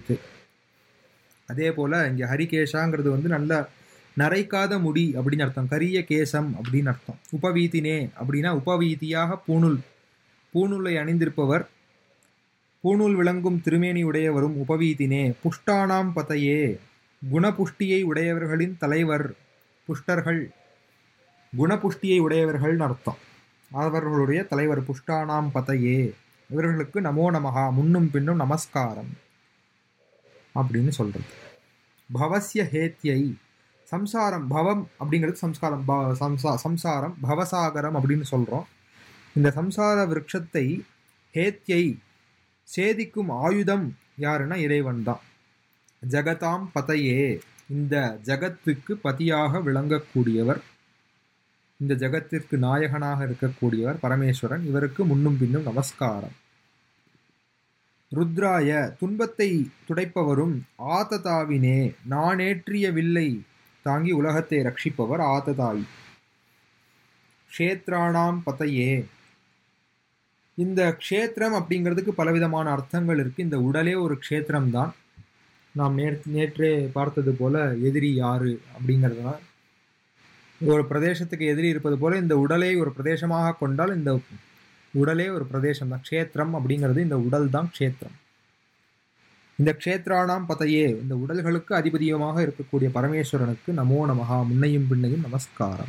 சொல்லித்து அதே போல் இங்கே ஹரிகேஷாங்கிறது வந்து நல்ல நரைக்காத முடி அப்படின்னு அர்த்தம் கரிய கேசம் அப்படின்னு அர்த்தம் உபவீதினே அப்படின்னா உபவீதியாக பூணூல் பூணூலை அணிந்திருப்பவர் பூணூல் விளங்கும் திருமேனி உடையவரும் உபவீதினே புஷ்டானாம் பதையே குணபுஷ்டியை உடையவர்களின் தலைவர் புஷ்டர்கள் குணபுஷ்டியை உடையவர்கள்னு அர்த்தம் அவர்களுடைய தலைவர் புஷ்டானாம் பதையே இவர்களுக்கு நமோ நமகா முன்னும் பின்னும் நமஸ்காரம் அப்படின்னு சொல்றது பவசிய ஹேத்தியை சம்சாரம் பவம் அப்படிங்கிறது சம்ஸ்காரம் ப- சம்சா சம்சாரம் பவசாகரம் அப்படின்னு சொல்கிறோம் இந்த சம்சார விருட்சத்தை ஹேத்தியை சேதிக்கும் ஆயுதம் யாருன்னா இறைவன் தான் ஜகதாம் பதையே இந்த ஜகத்துக்கு பதியாக விளங்கக்கூடியவர் இந்த ஜகத்திற்கு நாயகனாக இருக்கக்கூடியவர் பரமேஸ்வரன் இவருக்கு முன்னும் பின்னும் நமஸ்காரம் ருத்ராய துன்பத்தை துடைப்பவரும் ஆததாவினே நானேற்றிய வில்லை தாங்கி உலகத்தை ரட்சிப்பவர் ஆததாய் க்ஷேத்ராணாம் பதையே இந்த க்ஷேத்திரம் அப்படிங்கிறதுக்கு பலவிதமான அர்த்தங்கள் இருக்கு இந்த உடலே ஒரு க்ஷேத்திரம் தான் நாம் நேர் நேற்றே பார்த்தது போல எதிரி யாரு அப்படிங்கிறதுனால ஒரு பிரதேசத்துக்கு எதிரி இருப்பது போல இந்த உடலை ஒரு பிரதேசமாக கொண்டால் இந்த உடலே ஒரு பிரதேசம் தான் க்ஷேத்திரம் அப்படிங்கிறது இந்த உடல் தான் க்ஷேத்திரம் இந்த க்ஷேத்ராணாம் பதையே இந்த உடல்களுக்கு அதிபதியமாக இருக்கக்கூடிய பரமேஸ்வரனுக்கு நமோ நமகா முன்னையும் பின்னையும் நமஸ்காரம்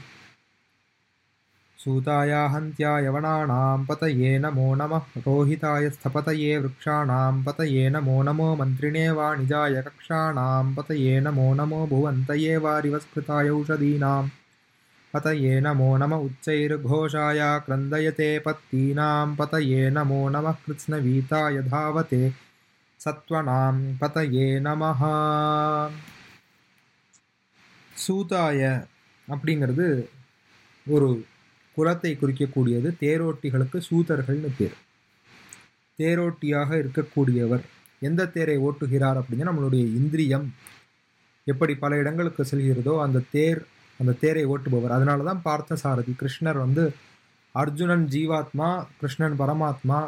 சூதாயா ஹந்தியா யவனானாம் பதயே நமோ நம ரோஹிதாய ஸ்தபதயே விரக்ஷாணாம் பதயே நமோ நமோ மந்திரிணே வாணிஜாய கக்ஷாணாம் பதயே நமோ நமோ புவந்தயே வாரிவஸ்கிருதாய ஔஷதீனாம் पतये नमो नम उच्चैर्घोषाय क्रन्दयते पत्तीनां पतये नमो नमः कृत्स्नवीताय धावते सत्त्वनां पतये நமः சூதாய அப்படிங்கிறது ஒரு குலத்தை குறிக்கக்கூடியது தேரோட்டிகளுக்கு சூதர்கள்னு பேர் தேரோட்டியாக இருக்கக்கூடியவர் எந்த தேரை ஓட்டுகிறார் அப்படின்னா நம்மளுடைய இந்திரியம் எப்படி பல இடங்களுக்கு செல்கிறதோ அந்த தேர் அந்த தேரை ஓட்டுபவர் அதனால தான் பார்த்த சாரதி கிருஷ்ணர் வந்து அர்ஜுனன் ஜீவாத்மா கிருஷ்ணன் பரமாத்மா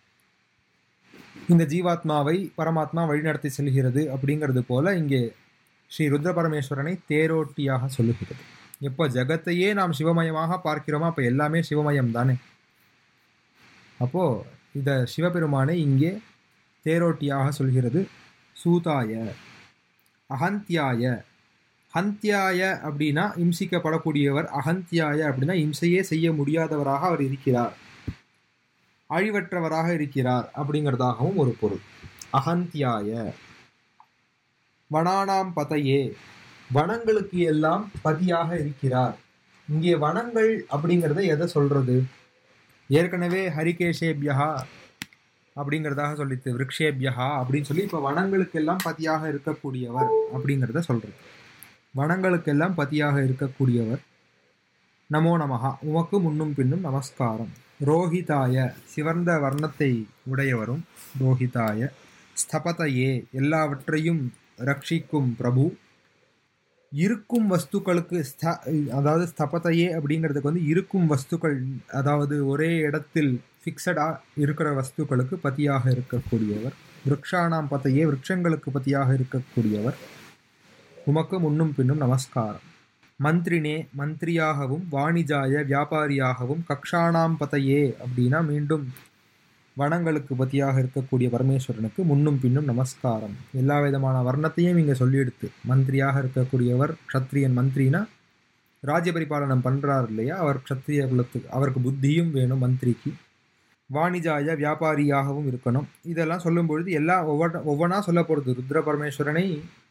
இந்த ஜீவாத்மாவை பரமாத்மா வழிநடத்தி செல்கிறது அப்படிங்கிறது போல இங்கே ஸ்ரீ ருத்ர பரமேஸ்வரனை தேரோட்டியாக சொல்லுகிறது எப்போ ஜகத்தையே நாம் சிவமயமாக பார்க்கிறோமோ அப்போ எல்லாமே சிவமயம் தானே அப்போ இந்த சிவபெருமானை இங்கே தேரோட்டியாக சொல்கிறது சூதாய அகந்தியாய ஹந்தியாய அப்படின்னா இம்சிக்கப்படக்கூடியவர் அகந்தியாய அப்படின்னா இம்சையே செய்ய முடியாதவராக அவர் இருக்கிறார் அழிவற்றவராக இருக்கிறார் அப்படிங்கிறதாகவும் ஒரு பொருள் அகந்தியாய வனானாம் பதையே வனங்களுக்கு எல்லாம் பதியாக இருக்கிறார் இங்கே வனங்கள் அப்படிங்கிறத எதை சொல்றது ஏற்கனவே ஹரிகேஷேபியா அப்படிங்கிறதாக சொல்லித்து விரக்ஷேபியா அப்படின்னு சொல்லி இப்போ வனங்களுக்கெல்லாம் பதியாக இருக்கக்கூடியவர் அப்படிங்கிறத சொல்றது வனங்களுக்கெல்லாம் பதியாக இருக்கக்கூடியவர் நமோ நமஹா உமக்கு முன்னும் பின்னும் நமஸ்காரம் ரோஹிதாய சிவந்த வர்ணத்தை உடையவரும் ரோஹிதாய ஸ்தபதையே எல்லாவற்றையும் ரட்சிக்கும் பிரபு இருக்கும் வஸ்துக்களுக்கு ஸ்த அதாவது ஸ்தபதையே அப்படிங்கிறதுக்கு வந்து இருக்கும் வஸ்துக்கள் அதாவது ஒரே இடத்தில் ஃபிக்ஸடாக இருக்கிற வஸ்துக்களுக்கு பதியாக இருக்கக்கூடியவர் விரக்ஷானாம் பத்தையே விரக்ஷங்களுக்கு பதியாக இருக்கக்கூடியவர் உமக்கு முன்னும் பின்னும் நமஸ்காரம் மந்திரினே மந்திரியாகவும் வாணிஜாய வியாபாரியாகவும் கக்ஷானாம் பதையே அப்படின்னா மீண்டும் வனங்களுக்கு பத்தியாக இருக்கக்கூடிய பரமேஸ்வரனுக்கு முன்னும் பின்னும் நமஸ்காரம் எல்லா விதமான வர்ணத்தையும் இங்கே சொல்லிடுத்து மந்திரியாக இருக்கக்கூடியவர் க்ஷத்ரியன் மந்திரினா ராஜ்ய பரிபாலனம் பண்ணுறார் இல்லையா அவர் க்ஷத்ரிய குலத்துக்கு அவருக்கு புத்தியும் வேணும் மந்திரிக்கு வாணிஜாய வியாபாரியாகவும் இருக்கணும் இதெல்லாம் சொல்லும் பொழுது எல்லா ஒவ்வொரு ஒவ்வொன்றா சொல்ல போகிறது ருத்ர பரமேஸ்வரனை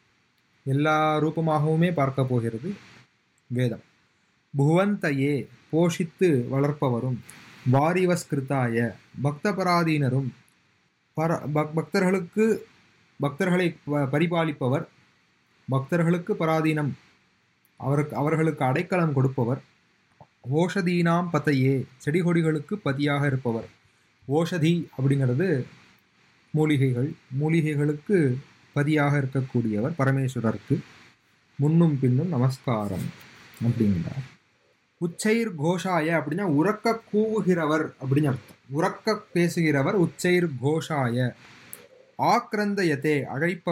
எல்லா ரூபமாகவுமே பார்க்க போகிறது வேதம் புவந்தையே போஷித்து வளர்ப்பவரும் வாரிவஸ்கிருத்தாய பக்தபராதீனரும் பர பக் பக்தர்களுக்கு பக்தர்களை ப- பரிபாலிப்பவர் பக்தர்களுக்கு பராதீனம் அவருக்கு அவர்களுக்கு அடைக்கலம் கொடுப்பவர் ஓஷதீனாம் பத்தையே செடி கொடிகளுக்கு பதியாக இருப்பவர் ஓஷதி அப்படிங்கிறது மூலிகைகள் மூலிகைகளுக்கு பதியாக இருக்கக்கூடியவர் பரமேஸ்வரருக்கு முன்னும் பின்னும் நமஸ்காரம் அப்படிங்கிறார் உச்சைர் கோஷாய அப்படின்னா உறக்க கூவுகிறவர் அப்படின்னு அர்த்தம் உறக்க பேசுகிறவர் உச்சைர் கோஷாய ஆக்ரந்தயத்தே அழைப்ப